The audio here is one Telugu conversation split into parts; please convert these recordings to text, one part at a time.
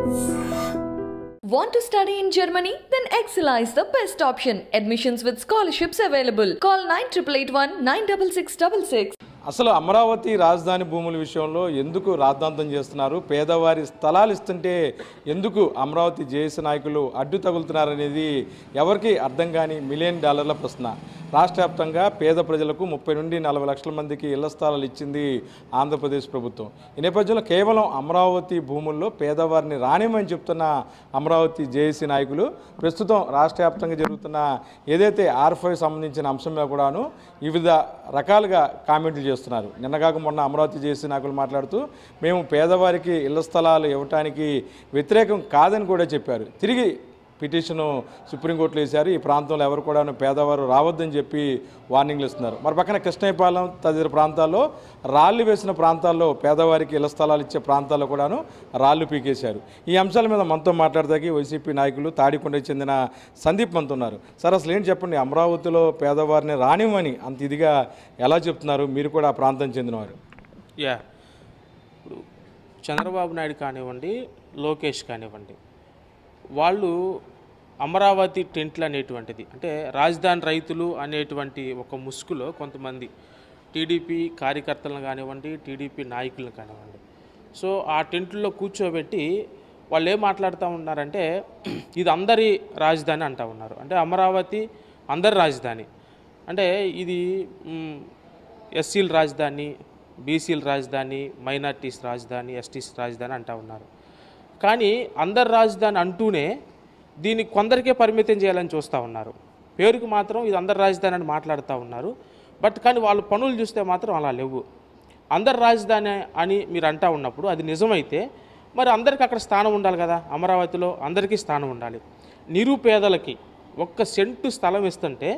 Want to study in Germany? Then Excella is the best option. Admissions with scholarships available. Call 9881 96666. అసలు అమరావతి రాజధాని భూముల విషయంలో ఎందుకు రాద్ధాంతం చేస్తున్నారు పేదవారి స్థలాలు ఇస్తుంటే ఎందుకు అమరావతి జేఏసీ నాయకులు అడ్డు తగులుతున్నారనేది ఎవరికి అర్థం కాని మిలియన్ డాలర్ల ప్రశ్న రాష్ట్ర వ్యాప్తంగా పేద ప్రజలకు ముప్పై నుండి నలభై లక్షల మందికి ఇళ్ల స్థలాలు ఇచ్చింది ఆంధ్రప్రదేశ్ ప్రభుత్వం ఈ నేపథ్యంలో కేవలం అమరావతి భూముల్లో పేదవారిని రానిమని చెప్తున్న అమరావతి జేఏసీ నాయకులు ప్రస్తుతం రాష్ట్ర వ్యాప్తంగా జరుగుతున్న ఏదైతే ఆర్ ఫైవ్ సంబంధించిన అంశం మీద కూడాను వివిధ రకాలుగా కామెంట్లు చేస్తున్నారు నిన్నగాక మొన్న అమరావతి జేఏసీ నాయకులు మాట్లాడుతూ మేము పేదవారికి ఇళ్ల స్థలాలు ఇవ్వటానికి వ్యతిరేకం కాదని కూడా చెప్పారు తిరిగి పిటిషను సుప్రీంకోర్టులో వేశారు ఈ ప్రాంతంలో ఎవరు కూడా పేదవారు రావద్దని చెప్పి వార్నింగ్లు ఇస్తున్నారు మరి పక్కన కృష్ణయ్యపాలెం తదితర ప్రాంతాల్లో రాళ్ళు వేసిన ప్రాంతాల్లో పేదవారికి ఇళ్ల స్థలాలు ఇచ్చే ప్రాంతాల్లో కూడాను రాళ్ళు పీకేశారు ఈ అంశాల మీద మనతో మాట్లాడదాకి వైసీపీ నాయకులు తాడికొండకి చెందిన సందీప్ మనతో ఉన్నారు సార్ అసలు ఏంటి చెప్పండి అమరావతిలో పేదవారిని రానివ్వని అంత ఇదిగా ఎలా చెప్తున్నారు మీరు కూడా ఆ ప్రాంతం చెందినవారు యా ఇప్పుడు చంద్రబాబు నాయుడు కానివ్వండి లోకేష్ కానివ్వండి వాళ్ళు అమరావతి టెంట్లు అనేటువంటిది అంటే రాజధాని రైతులు అనేటువంటి ఒక ముసుగులో కొంతమంది టీడీపీ కార్యకర్తలను కానివ్వండి టీడీపీ నాయకులను కానివ్వండి సో ఆ టెంట్లో కూర్చోబెట్టి వాళ్ళు ఏం మాట్లాడుతూ ఉన్నారంటే ఇది అందరి రాజధాని అంటూ ఉన్నారు అంటే అమరావతి అందరి రాజధాని అంటే ఇది మ్, ఎస్సీల రాజధాని బీసీల రాజధాని మైనార్టీస్ రాజధాని ఎస్టీస్ రాజధాని అంటూ ఉన్నారు కానీ అందరి రాజధాని అంటూనే దీన్ని కొందరికే పరిమితం చేయాలని చూస్తూ ఉన్నారు పేరుకు మాత్రం ఇది అందరి రాజధాని అని మాట్లాడుతూ ఉన్నారు బట్ కానీ వాళ్ళ పనులు చూస్తే మాత్రం అలా లేవు అందరి రాజధాని అని మీరు అంటా ఉన్నప్పుడు అది నిజమైతే మరి అందరికీ అక్కడ స్థానం ఉండాలి కదా అమరావతిలో అందరికీ స్థానం ఉండాలి నిరుపేదలకి ఒక్క సెంటు స్థలం ఇస్తుంటే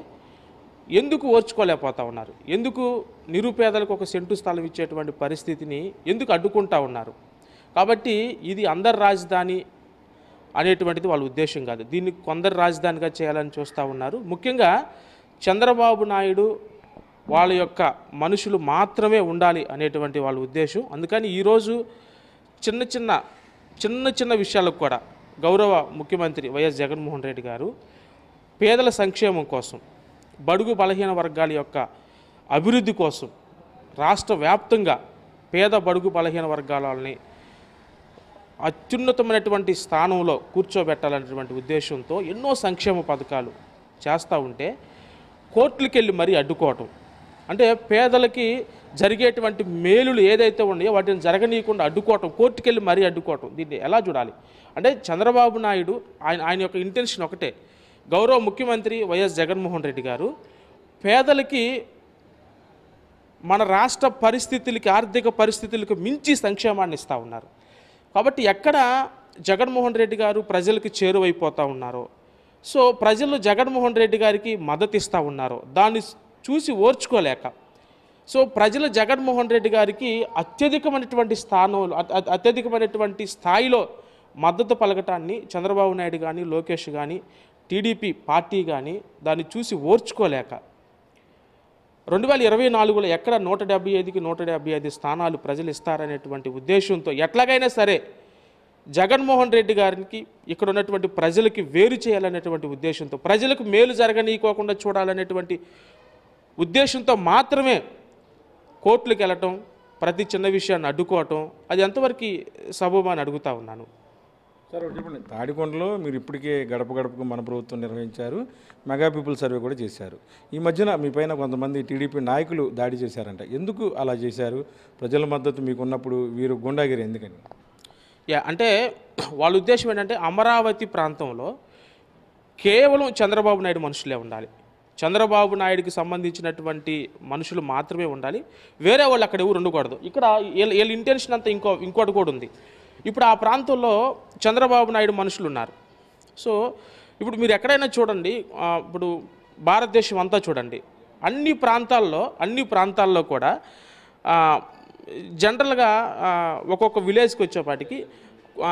ఎందుకు ఓర్చుకోలేకపోతా ఉన్నారు ఎందుకు నిరుపేదలకు ఒక సెంటు స్థలం ఇచ్చేటువంటి పరిస్థితిని ఎందుకు అడ్డుకుంటా ఉన్నారు కాబట్టి ఇది అందరి రాజధాని అనేటువంటిది వాళ్ళ ఉద్దేశం కాదు దీన్ని కొందరు రాజధానిగా చేయాలని చూస్తూ ఉన్నారు ముఖ్యంగా చంద్రబాబు నాయుడు వాళ్ళ యొక్క మనుషులు మాత్రమే ఉండాలి అనేటువంటి వాళ్ళ ఉద్దేశం అందుకని ఈరోజు చిన్న చిన్న చిన్న చిన్న విషయాలకు కూడా గౌరవ ముఖ్యమంత్రి వైఎస్ జగన్మోహన్ రెడ్డి గారు పేదల సంక్షేమం కోసం బడుగు బలహీన వర్గాల యొక్క అభివృద్ధి కోసం రాష్ట్ర వ్యాప్తంగా పేద బడుగు బలహీన వర్గాల వాళ్ళని అత్యున్నతమైనటువంటి స్థానంలో కూర్చోబెట్టాలనేటువంటి ఉద్దేశంతో ఎన్నో సంక్షేమ పథకాలు చేస్తూ ఉంటే కోర్టులకు వెళ్ళి మరీ అడ్డుకోవటం అంటే పేదలకి జరిగేటువంటి మేలులు ఏదైతే ఉన్నాయో వాటిని జరగనీయకుండా అడ్డుకోవటం కోర్టుకు వెళ్ళి మరీ అడ్డుకోవటం దీన్ని ఎలా చూడాలి అంటే చంద్రబాబు నాయుడు ఆయన ఆయన యొక్క ఇంటెన్షన్ ఒకటే గౌరవ ముఖ్యమంత్రి వైఎస్ జగన్మోహన్ రెడ్డి గారు పేదలకి మన రాష్ట్ర పరిస్థితులకి ఆర్థిక పరిస్థితులకు మించి సంక్షేమాన్ని ఇస్తూ ఉన్నారు కాబట్టి ఎక్కడ జగన్మోహన్ రెడ్డి గారు ప్రజలకు చేరువైపోతూ ఉన్నారో సో ప్రజలు జగన్మోహన్ రెడ్డి గారికి మద్దతు ఇస్తూ ఉన్నారో దాన్ని చూసి ఓర్చుకోలేక సో ప్రజలు జగన్మోహన్ రెడ్డి గారికి అత్యధికమైనటువంటి స్థానంలో అత్- అత్- అత్యధికమైనటువంటి స్థాయిలో మద్దతు పలకటాన్ని చంద్రబాబు నాయుడు కానీ లోకేష్ కానీ టీడీపీ పార్టీ కానీ దాన్ని చూసి ఓర్చుకోలేక రెండు వేల ఇరవై నాలుగులో ఎక్కడ నూట డెబ్బై ఐదుకి నూట డెబ్బై ఐదు స్థానాలు ప్రజలు ఇస్తారనేటువంటి ఉద్దేశంతో ఎట్లాగైనా సరే జగన్మోహన్ రెడ్డి గారికి ఇక్కడ ఉన్నటువంటి ప్రజలకి వేరు చేయాలనేటువంటి ఉద్దేశంతో ప్రజలకు మేలు జరగనీయకోకుండా చూడాలనేటువంటి ఉద్దేశంతో మాత్రమే కోర్టులకు వెళ్ళటం ప్రతి చిన్న విషయాన్ని అడ్డుకోవటం అది ఎంతవరకు సబబు అని అడుగుతా ఉన్నాను సార్ ఒకటి చెప్పండి తాడికొండలో మీరు ఇప్పటికే గడప గడపకు మన ప్రభుత్వం నిర్వహించారు మెగా పీపుల్ సర్వే కూడా చేశారు ఈ మధ్యన మీ పైన కొంతమంది టీడీపీ నాయకులు దాడి చేశారంట ఎందుకు అలా చేశారు ప్రజల మద్దతు మీకు ఉన్నప్పుడు వీరు గుండాగిరి ఎందుకని యా అంటే వాళ్ళ ఉద్దేశం ఏంటంటే అమరావతి ప్రాంతంలో కేవలం చంద్రబాబు నాయుడు మనుషులే ఉండాలి చంద్రబాబు నాయుడికి సంబంధించినటువంటి మనుషులు మాత్రమే ఉండాలి వేరే వాళ్ళు అక్కడ ఎవరు ఉండకూడదు ఇక్కడ వీళ్ళ వీళ్ళ ఇంటెన్షన్ అంతా ఇంకో ఇంకోటి కూడా ఉంది ఇప్పుడు ఆ ప్రాంతంలో చంద్రబాబు నాయుడు మనుషులు ఉన్నారు సో ఇప్పుడు మీరు ఎక్కడైనా చూడండి ఆ, ఇప్పుడు భారతదేశం అంతా చూడండి అన్ని ప్రాంతాల్లో అన్ని ప్రాంతాల్లో కూడా ఆ, జనరల్గా ఆ, ఒక్కొక్క విలేజ్కి వచ్చేపాటికి ఆ,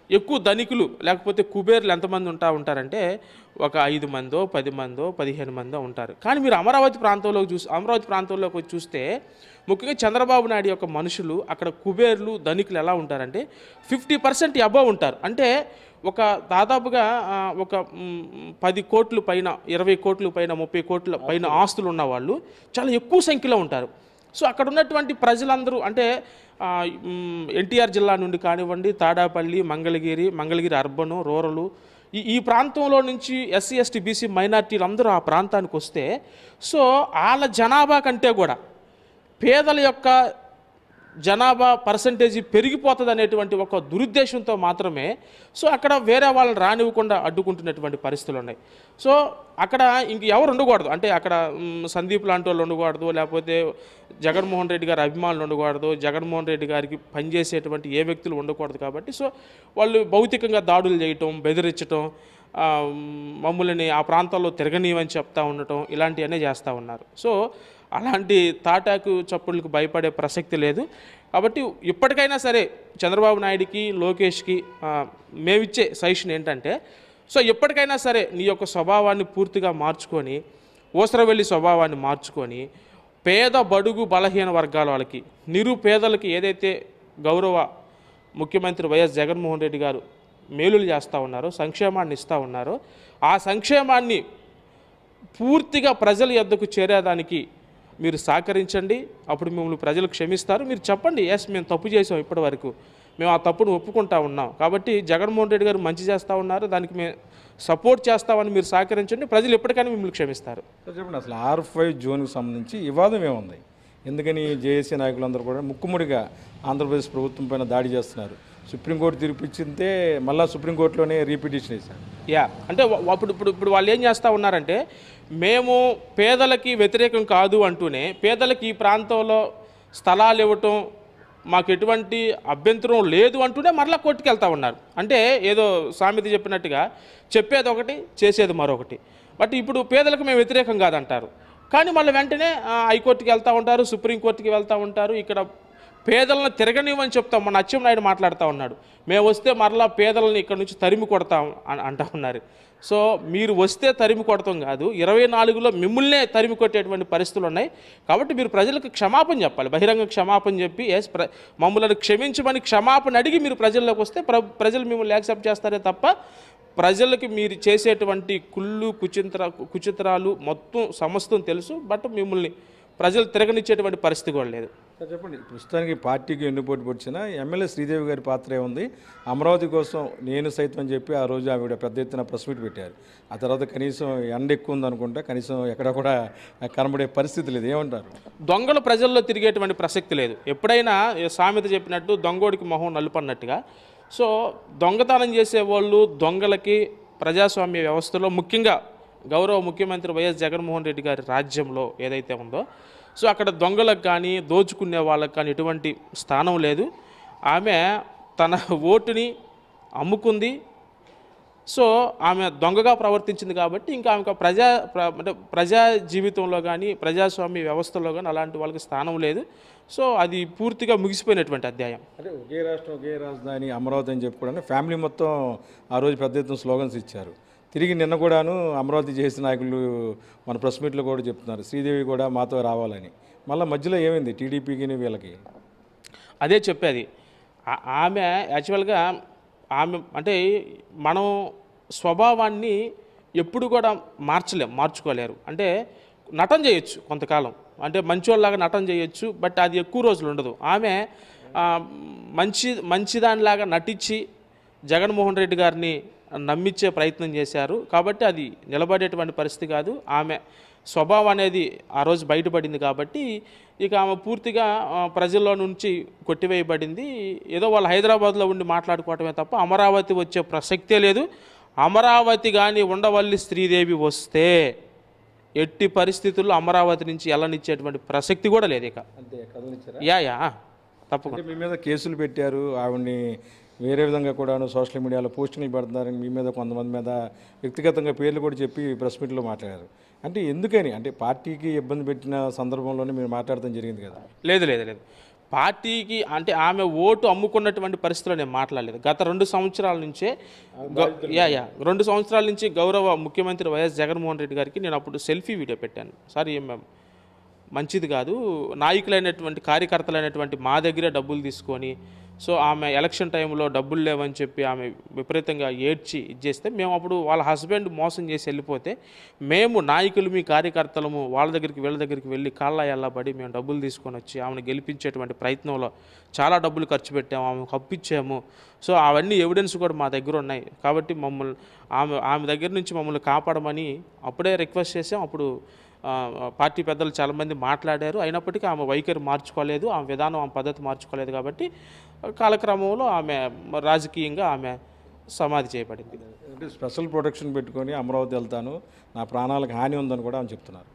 ఎక్కువ ధనికులు లేకపోతే కుబేర్లు ఎంతమంది ఉంటా ఉంటారంటే ఒక ఐదు మందో పది మందో పదిహేను మందో ఉంటారు కానీ మీరు అమరావతి ప్రాంతంలోకి చూసి అమరావతి ప్రాంతంలోకి వచ్చి చూస్తే ముఖ్యంగా చంద్రబాబు నాయుడు యొక్క మనుషులు అక్కడ కుబేర్లు ధనికులు ఎలా ఉంటారంటే ఫిఫ్టీ పర్సెంట్ అబవ్ ఉంటారు అంటే ఒక దాదాపుగా ఆ, ఒక మ్, పది కోట్ల పైన ఇరవై కోట్ల పైన ముప్పై కోట్ల పైన ఆస్తులు ఉన్న వాళ్ళు చాలా ఎక్కువ సంఖ్యలో ఉంటారు సో అక్కడ ఉన్నటువంటి ప్రజలందరూ అంటే ఆ, మ్, ఎన్టీఆర్ జిల్లా నుండి కానివ్వండి తాడాపల్లి మంగళగిరి మంగళగిరి అర్బను రూరలు ఈ ఈ ప్రాంతంలో నుంచి ఎస్సీ ఎస్టీ బీసీ మైనార్టీలు అందరూ ఆ ప్రాంతానికి వస్తే సో వాళ్ళ జనాభా కంటే కూడా పేదల యొక్క జనాభా పర్సంటేజీ పెరిగిపోతుంది అనేటువంటి ఒక దురుద్దేశంతో మాత్రమే సో అక్కడ వేరే వాళ్ళని రానివ్వకుండా అడ్డుకుంటున్నటువంటి పరిస్థితులు ఉన్నాయి సో అక్కడ ఇంక ఎవరు ఉండకూడదు అంటే అక్కడ మ్, సందీప్ లాంటి వాళ్ళు ఉండకూడదు లేకపోతే జగన్మోహన్ రెడ్డి గారి అభిమానులు ఉండకూడదు జగన్మోహన్ రెడ్డి గారికి పనిచేసేటువంటి ఏ వ్యక్తులు ఉండకూడదు కాబట్టి సో వాళ్ళు భౌతికంగా దాడులు చేయటం బెదిరించటం ఆ, మమ్మల్ని ఆ ప్రాంతాల్లో తిరగనీయమని చెప్తా ఉండటం ఇలాంటివన్నీ చేస్తూ ఉన్నారు సో అలాంటి తాటాకు చప్పుళ్ళకి భయపడే ప్రసక్తి లేదు కాబట్టి ఇప్పటికైనా సరే చంద్రబాబు నాయుడికి లోకేష్కి ఆ, మేమిచ్చే సజెషన్ ఏంటంటే సో ఎప్పటికైనా సరే నీ యొక్క స్వభావాన్ని పూర్తిగా మార్చుకొని ఊసరవెల్లి స్వభావాన్ని మార్చుకొని పేద బడుగు బలహీన వర్గాల వాళ్ళకి నిరుపేదలకి ఏదైతే గౌరవ ముఖ్యమంత్రి వైఎస్ జగన్మోహన్ రెడ్డి గారు మేలులు చేస్తూ ఉన్నారో సంక్షేమాన్ని ఇస్తూ ఉన్నారో ఆ సంక్షేమాన్ని పూర్తిగా ప్రజల యొద్దకు చేరేదానికి మీరు సహకరించండి అప్పుడు మిమ్మల్ని ప్రజలు క్షమిస్తారు మీరు చెప్పండి ఎస్ మేము తప్పు చేసాం ఇప్పటి వరకు మేము ఆ తప్పును ఒప్పుకుంటా ఉన్నాం కాబట్టి జగన్మోహన్ రెడ్డి గారు మంచి చేస్తూ ఉన్నారు దానికి మేము సపోర్ట్ చేస్తామని మీరు సహకరించండి ప్రజలు ఎప్పటికైనా మిమ్మల్ని క్షమిస్తారు సార్ చెప్పండి అసలు ఆర్ ఫైవ్ జోన్కి సంబంధించి వివాదం ఏముంది ఎందుకని జేఏసీ నాయకులందరూ కూడా ముక్కుముడిగా ఆంధ్రప్రదేశ్ ప్రభుత్వం పైన దాడి చేస్తున్నారు సుప్రీంకోర్టు తీర్పు ఇచ్చిందే మళ్ళీ సుప్రీంకోర్టులోనే రీపిటిషన్ వేశారు యా అంటే వా- అప్పుడు ఇప్పుడు ఇప్పుడు వాళ్ళు ఏం చేస్తూ ఉన్నారంటే మేము పేదలకి వ్యతిరేకం కాదు అంటూనే పేదలకి ఈ ప్రాంతంలో స్థలాలు ఇవ్వటం మాకు ఎటువంటి అభ్యంతరం లేదు అంటూనే మరలా కోర్టుకు వెళ్తా ఉన్నారు అంటే ఏదో సామెత చెప్పినట్టుగా చెప్పేది ఒకటి చేసేది మరొకటి బట్ ఇప్పుడు పేదలకు మేము వ్యతిరేకం కాదంటారు కానీ మళ్ళీ వెంటనే ఆ, హైకోర్టుకి వెళ్తూ ఉంటారు సుప్రీంకోర్టుకి వెళ్తూ ఉంటారు ఇక్కడ పేదలను తిరగనివ్వని చెప్తాం మన అచ్చెన్నాయుడు మాట్లాడుతూ ఉన్నాడు మేము వస్తే మరలా పేదలను ఇక్కడ నుంచి తరిమి కొడతాం అని అంటా ఉన్నారు సో మీరు వస్తే తరిమి కొడతాం కాదు ఇరవై నాలుగులో మిమ్మల్నే తరిమి కొట్టేటువంటి పరిస్థితులు ఉన్నాయి కాబట్టి మీరు ప్రజలకు క్షమాపణ చెప్పాలి బహిరంగ క్షమాపణ చెప్పి ఎస్ ప్ర మమ్మల్ని క్షమించమని క్షమాపణ అడిగి మీరు ప్రజల్లోకి వస్తే ప్ర ప్రజలు మిమ్మల్ని యాక్సెప్ట్ చేస్తారే తప్ప ప్రజలకి మీరు చేసేటువంటి కుళ్ళు కుచింత్ర కుచిత్రాలు మొత్తం సమస్తం తెలుసు బట్ మిమ్మల్ని ప్రజలు తిరగనిచ్చేటువంటి పరిస్థితి కూడా లేదు సార్ చెప్పండి ప్రస్తుతానికి పార్టీకి ఎన్నుపోటు పొడిచిన ఎమ్మెల్యే శ్రీదేవి గారి పాత్ర ఏముంది అమరావతి కోసం నేను సైతం అని చెప్పి ఆ రోజు ఆవిడ పెద్ద ఎత్తున ప్రెస్ మీట్ పెట్టారు ఆ తర్వాత కనీసం ఎండ ఎక్కువ ఉందనుకుంటా కనీసం ఎక్కడ కూడా కనబడే పరిస్థితి లేదు ఏమంటారు దొంగలు ప్రజల్లో తిరిగేటువంటి ప్రసక్తి లేదు ఎప్పుడైనా ఏ సామెత చెప్పినట్టు దొంగోడికి మొహం నలుపు అన్నట్టుగా సో దొంగతనం చేసేవాళ్ళు దొంగలకి ప్రజాస్వామ్య వ్యవస్థలో ముఖ్యంగా గౌరవ ముఖ్యమంత్రి వైఎస్ జగన్మోహన్ రెడ్డి గారి రాజ్యంలో ఏదైతే ఉందో సో అక్కడ దొంగలకు కానీ దోచుకునే వాళ్ళకి కానీ ఎటువంటి స్థానం లేదు ఆమె తన ఓటుని అమ్ముకుంది సో ఆమె దొంగగా ప్రవర్తించింది కాబట్టి ఇంకా ఆమెకు ఆ ప్రజా ప్ర- అంటే ప్రజా జీవితంలో కానీ ప్రజాస్వామ్య వ్యవస్థలో కానీ అలాంటి వాళ్ళకి స్థానం లేదు సో అది పూర్తిగా ముగిసిపోయినటువంటి అధ్యాయం అంటే ఒకే రాష్ట్రం ఒకే రాజధాని అమరావతి అని చెప్పుకోవడానికి ఫ్యామిలీ మొత్తం ఆ రోజు పెద్ద ఎత్తున స్లోగన్స్ ఇచ్చారు తిరిగి నిన్న కూడాను అమరావతి చేసిన నాయకులు మన ప్రెస్ మీట్లో కూడా చెప్తున్నారు శ్రీదేవి కూడా మాతో రావాలని మళ్ళీ మధ్యలో ఏమైంది టీడీపీకి వీళ్ళకి అదే చెప్పేది ఆ- ఆమె యాక్చువల్గా ఆమె అంటే మనం స్వభావాన్ని ఎప్పుడు కూడా మార్చలేం మార్చుకోలేరు అంటే నటన చేయొచ్చు కొంతకాలం అంటే మంచోళ్ళలాగా నటన చేయొచ్చు బట్ అది ఎక్కువ రోజులు ఉండదు ఆమె ఆ, మంచి మంచిదానిలాగా నటించి జగన్మోహన్ రెడ్డి గారిని నమ్మించే ప్రయత్నం చేశారు కాబట్టి అది నిలబడేటువంటి పరిస్థితి కాదు ఆమె స్వభావం అనేది ఆ రోజు బయటపడింది కాబట్టి ఇక ఆమె పూర్తిగా ఆ, ప్రజల్లో నుంచి కొట్టివేయబడింది ఏదో వాళ్ళు హైదరాబాద్లో ఉండి మాట్లాడుకోవటమే తప్ప అమరావతి వచ్చే ప్రసక్తే లేదు అమరావతి కానీ ఉండవల్లి శ్రీదేవి వస్తే ఎట్టి పరిస్థితుల్లో అమరావతి నుంచి ఎల్లనిచ్చేటువంటి ప్రసక్తి కూడా లేదు ఇక అంతే కథనిచ్చారా యా యా తప్పకుండా అంటే మీ మీద కేసులు పెట్టారు ఆవిడ్ని వేరే విధంగా కూడాను సోషల్ మీడియాలో పోస్టింగ్లు పెడుతున్నారని మీ మీద కొంతమంది మీద వ్యక్తిగతంగా పేర్లు కూడా చెప్పి ప్రెస్ మీట్లో మాట్లాడారు అంటే ఎందుకని అంటే పార్టీకి ఇబ్బంది పెట్టిన సందర్భంలోనే మీరు మాట్లాడటం జరిగింది కదా లేదు లేదు లేదు పార్టీకి అంటే ఆమె ఓటు అమ్ముకున్నటువంటి పరిస్థితిలో నేను మాట్లాడలేదు గత రెండు సంవత్సరాల నుంచే గౌ- యా యా రెండు సంవత్సరాల నుంచి గౌరవ ముఖ్యమంత్రి వైఎస్ జగన్మోహన్ రెడ్డి గారికి నేను అప్పుడు సెల్ఫీ వీడియో పెట్టాను సార్ ఏం మ్యామ్ మంచిది కాదు నాయకులైనటువంటి కార్యకర్తలైనటువంటి మా దగ్గరే డబ్బులు తీసుకొని సో ఆమె ఎలక్షన్ టైంలో డబ్బులు లేవని చెప్పి ఆమె విపరీతంగా ఏడ్చి ఇచ్చేస్తే మేము అప్పుడు వాళ్ళ హస్బెండ్ మోసం చేసి వెళ్ళిపోతే మేము నాయకులు మీ కార్యకర్తలము వాళ్ళ దగ్గరికి వీళ్ళ దగ్గరికి వెళ్ళి కాళ్ళ ఎల్లబడి మేము డబ్బులు తీసుకొని వచ్చి ఆమెను గెలిపించేటువంటి ప్రయత్నంలో చాలా డబ్బులు ఖర్చు పెట్టాము ఆమెకు అప్పిచ్చాము సో అవన్నీ ఎవిడెన్స్ కూడా మా దగ్గర ఉన్నాయి కాబట్టి మమ్మల్ని ఆమె ఆమె దగ్గర నుంచి మమ్మల్ని కాపాడమని అప్పుడే రిక్వెస్ట్ చేసాం అప్పుడు ఆ, పార్టీ పెద్దలు చాలామంది మాట్లాడారు అయినప్పటికీ ఆమె వైఖరి మార్చుకోలేదు ఆమె విధానం ఆమె పద్ధతి మార్చుకోలేదు కాబట్టి కాలక్రమంలో ఆమె రాజకీయంగా ఆమె సమాధి చేయబడింది అంటే స్పెషల్ ప్రొటెక్షన్ పెట్టుకొని అమరావతి వెళ్తాను నా ప్రాణాలకు హాని ఉందని కూడా ఆమె చెప్తున్నారు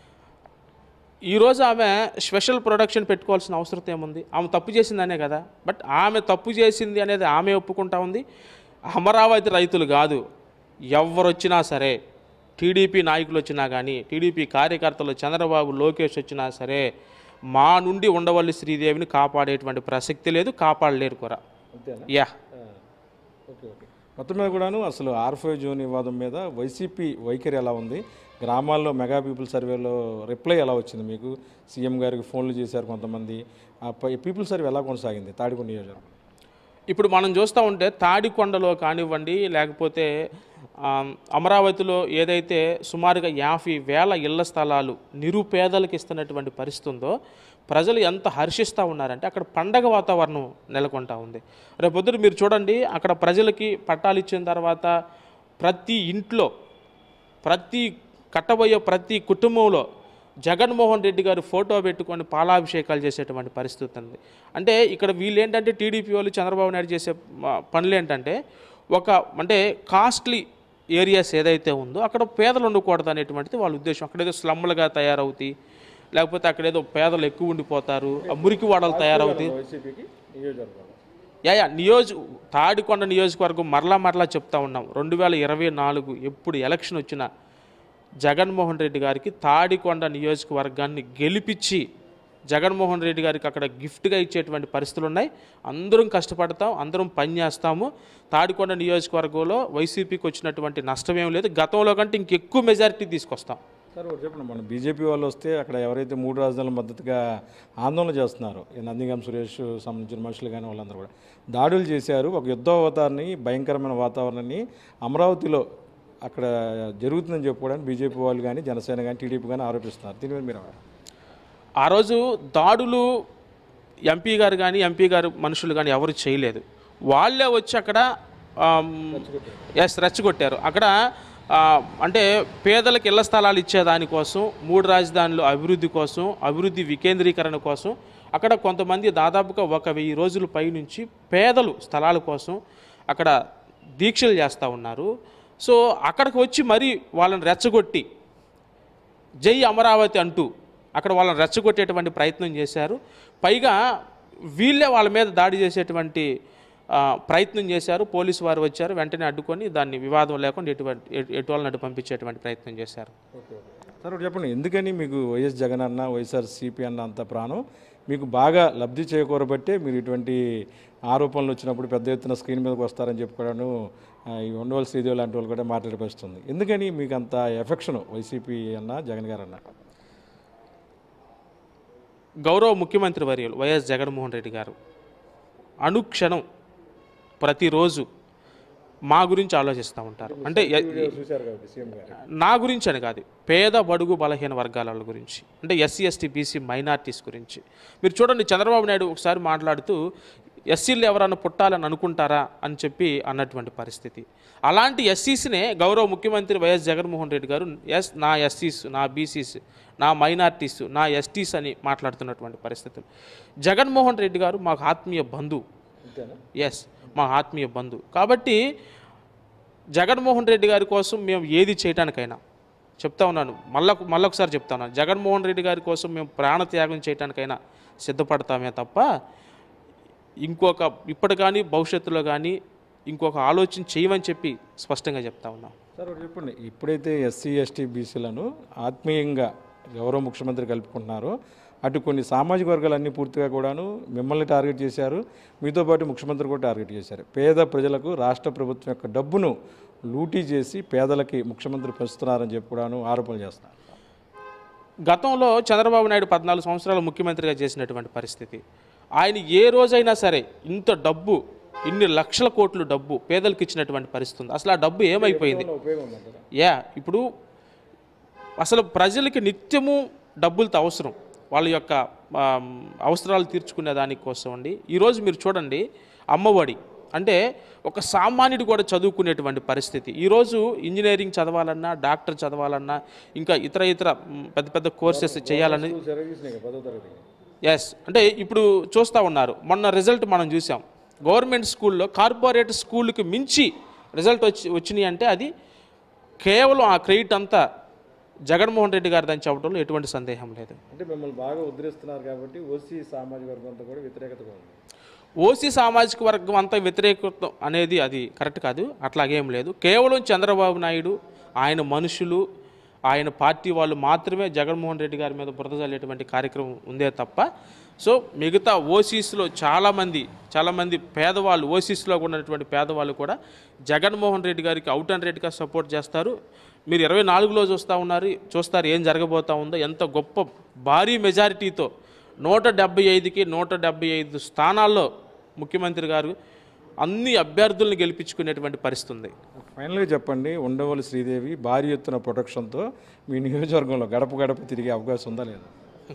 ఈరోజు ఆమె స్పెషల్ ప్రొడక్షన్ పెట్టుకోవాల్సిన అవసరం ఏముంది ఆమె తప్పు చేసిందనే కదా బట్ ఆమె తప్పు చేసింది అనేది ఆమె ఒప్పుకుంటా ఉంది అమరావతి రైతులు కాదు ఎవరు వచ్చినా సరే టీడీపీ నాయకులు వచ్చినా కానీ టీడీపీ కార్యకర్తలు చంద్రబాబు లోకేష్ వచ్చినా సరే మా నుండి ఉండవల్లి శ్రీదేవిని కాపాడేటువంటి ప్రసక్తి లేదు కాపాడలేరు కూడా అంతేనా యా ఓకే ఓకే మొత్తం మీద కూడాను అసలు ఆర్ఫై జోన్ వివాదం మీద వైసీపీ వైఖరి ఎలా ఉంది గ్రామాల్లో మెగా పీపుల్ సర్వేలో రిప్లై ఎలా వచ్చింది మీకు సీఎం గారికి ఫోన్లు చేశారు కొంతమంది ఆ పై- పీపుల్ సర్వే ఎలా కొనసాగింది తాడికొండ నియోజకవర్గం ఇప్పుడు మనం చూస్తూ ఉంటే తాడికొండలో కానివ్వండి లేకపోతే ఆ, అమరావతిలో ఏదైతే సుమారుగా యాభై వేల ఇళ్ల స్థలాలు నిరుపేదలకు ఇస్తున్నటువంటి పరిస్థితి ఉందో ప్రజలు ఎంత హర్షిస్తూ ఉన్నారంటే అక్కడ పండగ వాతావరణం నెలకొంటా ఉంది రేపొద్దున మీరు చూడండి అక్కడ ప్రజలకి పట్టాలు ఇచ్చిన తర్వాత ప్రతి ఇంట్లో ప్రతి కట్టబోయే ప్రతి కుటుంబంలో జగన్మోహన్ రెడ్డి గారు ఫోటో పెట్టుకొని పాలాభిషేకాలు చేసేటువంటి పరిస్థితి ఉంది అంటే ఇక్కడ వీళ్ళు ఏంటంటే టీడీపీ వాళ్ళు చంద్రబాబు నాయుడు చేసే మ- పనులు ఏంటంటే ఒక అంటే కాస్ట్లీ ఏరియాస్ ఏదైతే ఉందో అక్కడ పేదలు ఉండకూడదు అనేటువంటిది వాళ్ళ ఉద్దేశం అక్కడేదో స్లమ్లుగా తయారవుతాయి లేకపోతే అక్కడేదో పేదలు ఎక్కువ ఉండిపోతారు ఆ మురికి వాడలు తయారవుతాయి వైసీపీకి నియోజకవర్గం యా యా నియోజ తాడికొండ నియోజకవర్గం మరలా మరలా చెప్తా ఉన్నాం రెండు వేల ఇరవై నాలుగు ఎప్పుడు ఎలక్షన్ వచ్చినా జగన్మోహన్ రెడ్డి గారికి తాడికొండ నియోజకవర్గాన్ని గెలిపించి జగన్మోహన్ రెడ్డి గారికి అక్కడ గిఫ్ట్గా ఇచ్చేటువంటి పరిస్థితులు ఉన్నాయి అందరం కష్టపడతాం అందరం పని చేస్తాము తాడికొండ నియోజకవర్గంలో వైసీపీకి వచ్చినటువంటి నష్టం ఏం లేదు గతంలో కంటే ఇంకెక్కువ మెజారిటీ తీసుకొస్తాం సార్ ఒకటి చెప్పండి మన బీజేపీ వాళ్ళు వస్తే అక్కడ ఎవరైతే మూడు రాజధానుల మద్దతుగా ఆందోళన చేస్తున్నారు ఈ నందిగాం సురేష్ సంబంధించిన మనుషులు కానీ వాళ్ళందరూ కూడా దాడులు చేశారు ఒక యుద్ధ వాతావరణాన్ని భయంకరమైన వాతావరణాన్ని అమరావతిలో అక్కడ జరుగుతుందని చెప్పుకోవడానికి బీజేపీ వాళ్ళు కానీ జనసేన కానీ టీడీపీ కానీ ఆరోపిస్తున్నారు దీని మీద మీరు ఏమంటారు? ఆ రోజు దాడులు ఎంపీ గారు కానీ ఎంపీ గారు మనుషులు కానీ ఎవరు చేయలేదు వాళ్ళే వచ్చి అక్కడ ఎస్ రెచ్చగొట్టారు అక్కడ ఆ, అంటే పేదలకు ఇళ్ల స్థలాలు ఇచ్చే దానికోసం మూడు రాజధానులు అభివృద్ధి కోసం అభివృద్ధి వికేంద్రీకరణ కోసం అక్కడ కొంతమంది దాదాపుగా ఒక వెయ్యి రోజుల పై నుంచి పేదలు స్థలాల కోసం అక్కడ దీక్షలు చేస్తూ ఉన్నారు సో అక్కడికి వచ్చి మరీ వాళ్ళని రెచ్చగొట్టి జై అమరావతి అంటూ అక్కడ వాళ్ళని రెచ్చగొట్టేటువంటి ప్రయత్నం చేశారు పైగా వీళ్ళే వాళ్ళ మీద దాడి చేసేటువంటి ఆ, ప్రయత్నం చేశారు పోలీసు వారు వచ్చారు వెంటనే అడ్డుకొని దాన్ని వివాదం లేకుండా ఎటువంటి ఎటు- ఎటువాళ్ళని అడ్డు పంపించేటువంటి ప్రయత్నం చేశారు సార్ ఒకటి చెప్పండి ఎందుకని మీకు వైఎస్ జగన్ అన్న వైఎస్ఆర్ సిపి అన్న అంత ప్రాణం మీకు బాగా లబ్ధి చేకూరబట్టే మీరు ఇటువంటి ఆరోపణలు వచ్చినప్పుడు పెద్ద ఎత్తున స్క్రీన్ మీదకి వస్తారని చెప్పుకోవడాను ఆ, ఈ ఉండవల్ శ్రీదేవి లాంటి వాళ్ళు కూడా మాట్లాడిపిస్తుంది ఎందుకని మీకు అంత ఎఫెక్షన్ వైసీపీ అన్న జగన్ గారు అన్న గౌరవ ముఖ్యమంత్రి వర్యులు వైఎస్ జగన్మోహన్ రెడ్డి గారు అనుక్షణం ప్రతిరోజు మా గురించి ఆలోచిస్తూ ఉంటారు అంటే ఎ- చూశారు కాబట్టి సీఎం గారు నా గురించి అని కాదు పేద బడుగు బలహీన వర్గాల వాళ్ళ గురించి అంటే ఎస్సీ ఎస్టీ బీసీ మైనార్టీస్ గురించి మీరు చూడండి చంద్రబాబు నాయుడు ఒకసారి మాట్లాడుతూ ఎస్సీలు ఎవరైనా పుట్టాలని అనుకుంటారా అని చెప్పి అన్నటువంటి పరిస్థితి అలాంటి ఎస్సీస్నే గౌరవ ముఖ్యమంత్రి వైఎస్ జగన్మోహన్ రెడ్డి గారు ఎస్ నా ఎస్సీస్ నా బీసీస్ నా మైనార్టీస్ నా ఎస్టీస్ అని మాట్లాడుతున్నటువంటి పరిస్థితులు జగన్మోహన్ రెడ్డి గారు మాకు ఆత్మీయ బంధువు అంతేనా ఎస్ మా ఆత్మీయ బంధువు కాబట్టి జగన్మోహన్ రెడ్డి గారి కోసం మేము ఏది చేయటానికైనా చెప్తా ఉన్నాను మళ్ళా మళ్ళొకసారి చెప్తా ఉన్నాను జగన్మోహన్ రెడ్డి గారి కోసం మేము ప్రాణత్యాగం చేయటానికైనా సిద్ధపడతామే తప్ప ఇంకొక ఇప్పటి కానీ భవిష్యత్తులో కానీ ఇంకొక ఆలోచన చేయమని చెప్పి స్పష్టంగా చెప్తా ఉన్నాం సార్ ఒకటి చెప్పండి ఇప్పుడైతే ఎస్సీ ఎస్టీ బీసీలను ఆత్మీయంగా గౌరవ ముఖ్యమంత్రి కలుపుకుంటున్నారో అటు కొన్ని సామాజిక వర్గాలన్నీ పూర్తిగా కూడాను మిమ్మల్ని టార్గెట్ చేశారు మీతో పాటు ముఖ్యమంత్రి కూడా టార్గెట్ చేశారు పేద ప్రజలకు రాష్ట్ర ప్రభుత్వం యొక్క డబ్బును లూటీ చేసి పేదలకి ముఖ్యమంత్రి పంచుతున్నారని చెప్పి కూడాను ఆరోపణలు చేస్తున్నారు గతంలో చంద్రబాబు నాయుడు పద్నాలుగు సంవత్సరాలు ముఖ్యమంత్రిగా చేసినటువంటి పరిస్థితి ఆయన ఏ రోజైనా సరే ఇంత డబ్బు ఇన్ని లక్షల కోట్లు డబ్బు పేదలకు ఇచ్చినటువంటి పరిస్థితి ఉంది అసలు ఆ డబ్బు ఏమైపోయింది ఉపయోగం ఉందంటారా యా ఇప్పుడు అసలు ప్రజలకి నిత్యము డబ్బులతో అవసరం వాళ్ళ యొక్క ఆమ్, అవసరాలు తీర్చుకునే దానికోసం అండి ఈరోజు మీరు చూడండి అమ్మఒడి అంటే ఒక సామాన్యుడు కూడా చదువుకునేటువంటి పరిస్థితి ఈరోజు ఇంజనీరింగ్ చదవాలన్నా డాక్టర్ చదవాలన్నా ఇంకా ఇతర ఇతర మ్, పెద్ద పెద్ద కోర్సెస్ చేయాలని సర్వీస్ పదో తరగతి ఎస్ అంటే ఇప్పుడు చూస్తూ ఉన్నారు మొన్న రిజల్ట్ మనం చూసాం గవర్నమెంట్ స్కూల్లో కార్పొరేట్ స్కూల్కి మించి రిజల్ట్ వచ్చి వచ్చినాయి అంటే అది కేవలం ఆ క్రెడిట్ అంతా జగన్మోహన్ రెడ్డి గారిదని చెప్పడంలో ఎటువంటి సందేహం లేదు అంటే మిమ్మల్ని బాగా ఉద్ధరిస్తున్నారు కాబట్టి ఓసీ సామాజిక వర్గం అంతా కూడా వ్యతిరేకతగా ఉంది ఓసీ సామాజిక వర్గం అంతా వ్యతిరేకత అనేది అది కరెక్ట్ కాదు అట్లాగేం లేదు కేవలం చంద్రబాబు నాయుడు ఆయన మనుషులు ఆయన పార్టీ వాళ్ళు మాత్రమే జగన్మోహన్ రెడ్డి గారి మీద బురద జల్లేటువంటి కార్యక్రమం ఉందే తప్ప సో మిగతా ఓసీస్లో చాలామంది చాలామంది పేదవాళ్ళు ఓసీస్లో ఉన్నటువంటి పేదవాళ్ళు కూడా జగన్మోహన్ రెడ్డి గారికి అవుట్ అండ్ రేట్గా సపోర్ట్ చేస్తారు మీరు ఇరవై నాలుగులో చూస్తూ ఉన్నారు చూస్తారు ఏం జరగబోతా ఉందో ఎంత గొప్ప భారీ మెజారిటీతో నూట డెబ్బై ఐదుకి నూట డెబ్బై ఐదు స్థానాల్లో ముఖ్యమంత్రి గారు అన్ని అభ్యర్థులను గెలిపించుకునేటువంటి పరిస్థితి ఉంది ఫైనల్గా చెప్పండి ఉండవల్లి శ్రీదేవి భారీ ఎత్తున ప్రొటెక్షన్తో మీ నియోజకవర్గంలో గడప గడప తిరిగే అవకాశం ఉందా లేదా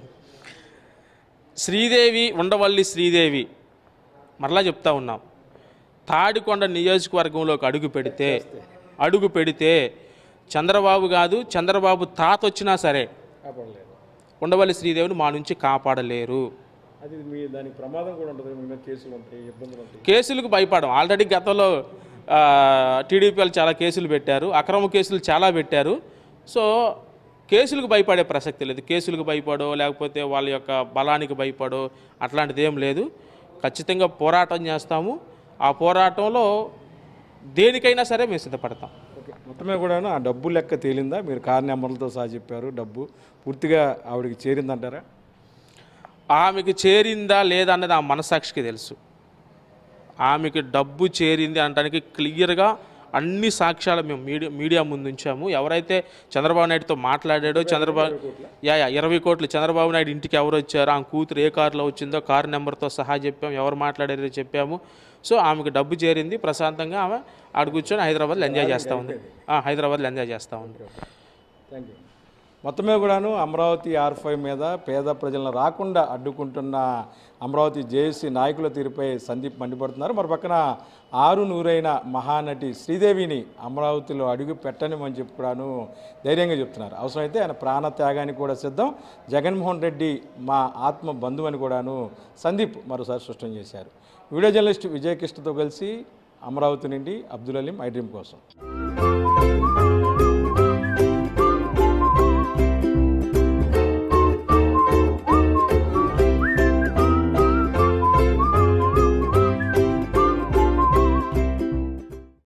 శ్రీదేవి ఉండవల్లి శ్రీదేవి మరలా చెప్తా ఉన్నాం తాడికొండ నియోజకవర్గంలోకి అడుగు పెడితే అడుగు పెడితే చంద్రబాబు కాదు చంద్రబాబు తాత వచ్చినా సరే కాపాడలేదు ఉండవల్లి శ్రీదేవిని మా నుంచి కాపాడలేరు అది మీ దానికి ప్రమాదం కూడా ఉంటుంది మీ మీద కేసులు ఉంటాయి ఇబ్బందులు ఉంటాయి కేసులకు భయపడం ఆల్రెడీ గతంలో ఆ, టీడీపీ వాళ్ళు చాలా కేసులు పెట్టారు అక్రమ కేసులు చాలా పెట్టారు సో కేసులకు భయపడే ప్రసక్తి లేదు కేసులకు భయపడో లేకపోతే వాళ్ళ యొక్క బలానికి భయపడో అట్లాంటిది ఏం లేదు ఖచ్చితంగా పోరాటం చేస్తాము ఆ పోరాటంలో దేనికైనా సరే మేము సిద్ధపడతాం ఓకే మొత్తమే కూడాను ఆ డబ్బు లెక్క తేలిందా మీరు కార్ నెంబర్లతో సహా చెప్పారు డబ్బు పూర్తిగా ఆవిడకి చేరిందంటారా ఆమెకు చేరిందా లేదా అన్నది ఆ మనసాక్షికి తెలుసు ఆమెకి డబ్బు చేరింది అనడానికి క్లియర్గా అన్ని సాక్ష్యాలు మేము మీడియా మీడియా ముందు ఉంచాము ఎవరైతే చంద్రబాబు నాయుడుతో మాట్లాడాడో చంద్రబాబు యా యా ఇరవై కోట్లు చంద్రబాబు నాయుడు ఇంటికి ఎవరు వచ్చారో ఆమె కూతురు ఏ కారులో వచ్చిందో కారు నెంబర్తో సహా చెప్పాము ఎవరు మాట్లాడారో చెప్పాము సో ఆమెకు డబ్బు చేరింది ప్రశాంతంగా ఆమె ఆడ కూర్చొని హైదరాబాద్లో ఎంజాయ్ చేస్తూ ఉంది ఆ, హైదరాబాద్లో ఎంజాయ్ చేస్తూ ఉంది థ్యాంక్ యూ మొత్తమే కూడాను అమరావతి ఆర్ ఫైవ్ మీద పేద ప్రజలను రాకుండా అడ్డుకుంటున్న అమరావతి జేఏసీ నాయకుల తీరుపై సందీప్ మండిపడుతున్నారు మరి పక్కన ఆరు నూరైన మహానటి శ్రీదేవిని అమరావతిలో అడుగు పెట్టనిమని చెప్పి కూడాను ధైర్యంగా చెప్తున్నారు అవసరమైతే ఆయన ప్రాణ త్యాగానికి కూడా సిద్ధం జగన్మోహన్ రెడ్డి మా ఆత్మ బంధువు అని కూడాను సందీప్ మరోసారి స్పష్టం చేశారు వీడియో జర్నలిస్ట్ విజయకృష్ణతో కలిసి అమరావతి నుండి అబ్దుల్ అలీం ఐ డ్రీమ్ కోసం